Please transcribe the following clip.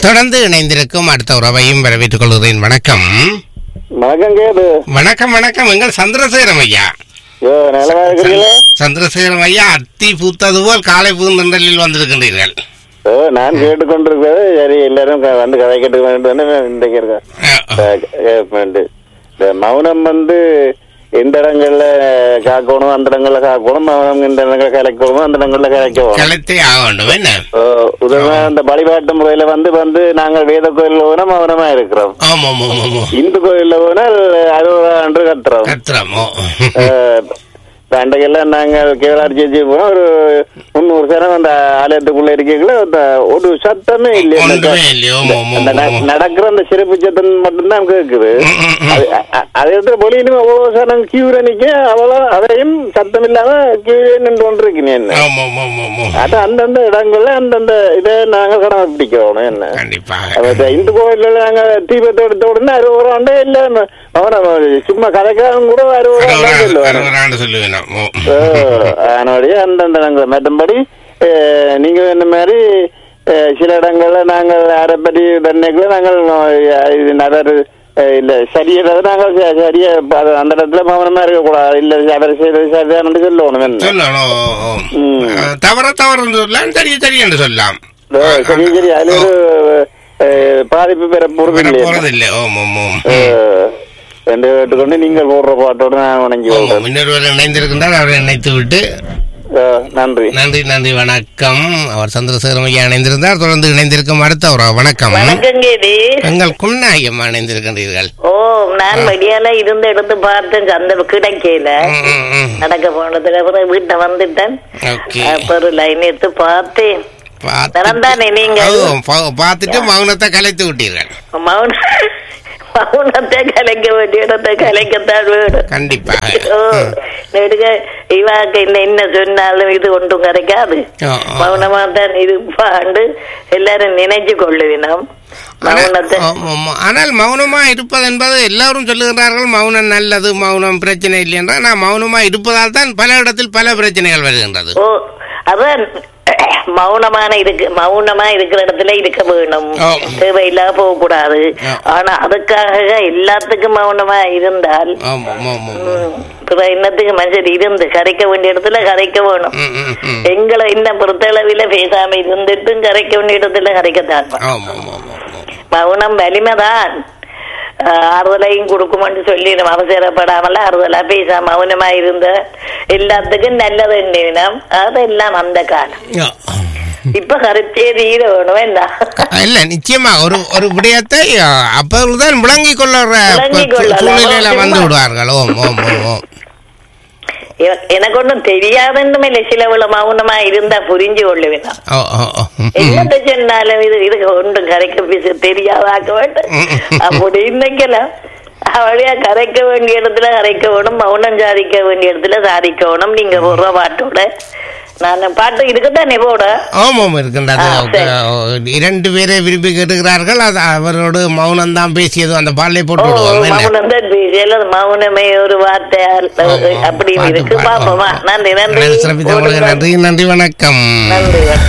தொடர்ந்து இணைந்திருக்கும் அடுத்த உறவையும் வரவேற்றுக் கொள்கிறேன் வணக்கம் வணக்கம் கேது வணக்கம் வணக்கம் எங்கள் சந்திரசேகரம் ஐயா யோ நிலமா இருக்கிறீங்களா சந்திரசேகரம் ஐயா அத்தி பூத்தது போல் காலை பூந்தண்டலில் வந்திருக்கின்றீர்கள் ஓ நான் கேட்டுக்கொண்டிருக்கிறது சரி எல்லாரும் க- வந்து கதை கேட்டு வேண்டும் இன்றைக்கு இருக்கேன் அஹ், இந்த மௌனம் வந்து எந்த இடங்கள்ல காக்கணும் அந்த இடங்கள்ல காக்கணும் மௌனம் இந்த இடங்கள்ல கலைக்கணும் அந்த இடங்கள்ல கலைக்கணும் கலைத்தே ஆக வேண்டும் என்ன ஓ, உதாரணமா இந்த வழிபாட்டு முறையில வந்து வந்து நாங்கள் வேத கோயில்ல போனா மௌனமா இருக்கிறோம் ஆமாம் ஆமாம் ஆமாம் இந்து கோயில்ல போனால் அறுபது என்று கத்துறோம் கத்திரமோ அன்றைக்கெல்லாம் நாங்கள் கேரளாச்சி வச்சு போனோம் ஒரு முந்நூறு சனம் அந்த ஆலயத்துக்குள்ள இருக்கீங்களா அந்த ஒரு சத்தமே இல்லை அந்த ஒன்றுமே இல்லையோ ஆமாம் அந்த ஆமாம் ந- ஆமாம் நடக்கிற அந்த சிறப்பு சத்தம் மட்டும்தான் கேட்குது ம், ம், ம். அது- அ- அ- அதை எடுத்து பொலியிலும் அவ்வளோ சனம் கியூல நிக்க அவ்வளோ அதையும் சத்தம் இல்லாம கியூலே நின்று கொண்டிருக்கீங்க என்ன ஆமாம் ஆமாம் ஆமாம் அது அந்தந்த இடங்கள்ல அந்தந்த இதை நாங்கள் கடைபிடிக்கிறோம் என்ன கண்டிப்பாக அப்ப இந்து கோயில்ல நாங்க தீபத்தை எடுத்த உடனே அறுபது ஆண்டே இல்ல அவன சும்மா கதைக்காரன் கூட அறுபது ஆண்டே சொல்லுவாங்க அறுபது சொல்லுவேன் ஓ. அதனுடைய அந்தந்த இடங்கள் மற்றபடி அஹ், நீங்க இந்த மாதிரி அஹ், சில இடங்கள்ல நாங்கள் யாரை பற்றி தன்னைக்குள்ள நாங்கள் அஹ், இது நபர் அஹ், இல்ல சரியதை நாங்கள் ச- சரியா அது அந்த இடத்துல மௌனமா இருக்கக்கூடாது இல்ல அவர் செய்தது சரிதான் சொல்லணும் என்ன சொல்லணும் ஓ, ஓ. ம். அஹ், தவற தவறு சொல்லலாம் சரி சரி என்று சொல்லலாம் ஓ, சரி சரி அதுல ஒரு அஹ், பாதிப்பு பெற போறது வர இல்லையா போறது இல்லை ஓம் ஓம் ஓம் அஹ், ரெண்டு கேட்டுக்கொண்டு நீங்கள் போடுற பாட்டோட நான் வணங்கி ஓம், கொள்றேன் ஓம். இன்னொருவர் இணைந்திருக்கின்றார் அவரை இணைத்து விட்டு அஹ், நன்றி நன்றி நன்றி வணக்கம் அவர் சந்திரசேகரம் ஐயா இணைந்திருந்தார் தொடர்ந்து இணைந்திருக்கும் அடுத்த ஒரு வணக்கம் வணக்கம் கேதி எங்கள் குன்னாயம்மா இணைந்திருக்கின்றீர்கள் ஓ நான் வெளியால இருந்து எடுத்து பார்த்தேன் அந்த கிடைக்கல ம், ம், ம். நடக்க போனதுக்கு அப்புறம் வீட்டை வந்துட்டேன் ஓகே அப்புறம் ஒரு லைன் எடுத்து பார்த்தேன் பார்த்துட்டு- திறந்தானே நீங்கள் ஓ, பா- பார்த்துட்டு மௌனத்தை கலைத்து விட்டீர்கள் மௌன மௌனத்தை கலைக்க வேண்டிய இடத்தை கலைக்கத்தான் வேணும் கண்டிப்பாக ஓ ம். நெடுக இவாக்கு என்ன என்ன சொன்னாலும் இது ஒன்றும் கிடைக்காது ஓ, ஓ. மௌனமா தான் இது பாண்டு எல்லாரும் நினைச்சு கொள்ளுவினோம் மௌனத்தை ஆனால் ஆமாம், ஆமாம். ஆனால் மௌனமா இருப்பது என்பது எல்லாரும் சொல்லுகிறார்கள் மௌனம் நல்லது மௌனம் பிரச்சனை இல்லை என்றால் நான் மௌனமா இருப்பதால் தான் பல இடத்தில் பல பிரச்சனைகள் வருகின்றது ஓ அதான் மௌனமான இருக்கு மௌனமா இருக்கிற இடத்துல இருக்க வேணும் ஓ. தேவையில்லாம போக கூடாது ஆ. ஆனா அதுக்காக எல்லாத்துக்கும் மௌனமா இருந்தால் ஆமாம் ஆமாம் ஆமாம். ம், பிறகு என்னத்துக்கு மனுஷன் இருந்து கரைக்க வேண்டிய இடத்துல கரைக்க வேணும் ம், ம், ம். எங்களை என்ன பொறுத்தளவில பேசாம இருந்துட்டும் கரைக்க வேண்டிய இடத்துல கரைக்கத்தான் வேணும். ஆமாம் ஆமாம் ஆமாம் மௌனம் வலிமைதான் ஆஹ், ஆறுதலையும் கொடுக்குமென்று சொல்லி நம்ம அவசரப்படாமல ஆறுதலா பேசாம மௌனமா இருந்த எல்லாத்துக்கும் நல்லது எண்ணினம் அதெல்லாம் அந்த காலம் ஆ. இப்ப கருத்தே தீர வேணும் என்ன இல்ல நிச்சயமா ஒரு ஒரு விடயத்தை ஆ, அப்பொழுதுதான் விளங்கிக் கொள்ளுற விளங்கிக் கொள்ளலாம். சூழ்நிலையில வந்து சும்மா. விடுவார்கள் ஓம் ஓம் ஓம் ஓம் எ- எனக்கு ஒன்றும் தெரியாதுன்னு இல்லை சிலவுல மௌனமா இருந்தா புரிஞ்சு கொள்ளுவேன் ஓ ஓ ஓ ம், ம். என்னத்த சொன்னாலும் இது இதுக்கு ஒன்றும் கரைக்க பேச தெரியாதாக்க வேண்டும் அப்படி இன்னைக்கெல்லாம் அவளையா கரைக்க வேண்டிய இடத்துல கரைக்க வேணும் மௌனம் சாதிக்க வேண்டிய இடத்துல சாதிக்கணும் நீங்க போடுற பாட்டோட நான் பாட்டு இருக்குதானே போட ஆமாம் இருக்கின்றது ஆ, சரி. ஓ, இரண்டு பேரை விரும்பி கேட்டுக்கிறார்கள் அது அவரோடு மௌனம் தான் பேசியது அந்த பாலை ஓ போட்டு விடுவோம் என்ன? மௌனம் தான் பேசல மௌனமே ஒரு வார்த்தை ஆமா, அப்படின்னு பாட்டு இருக்கு பாடுவோம். பாப்போமா நன்றி நன்றி சிறப்பித்தவங்களுக்கு நன்றி நன்றி வணக்கம் நன்றி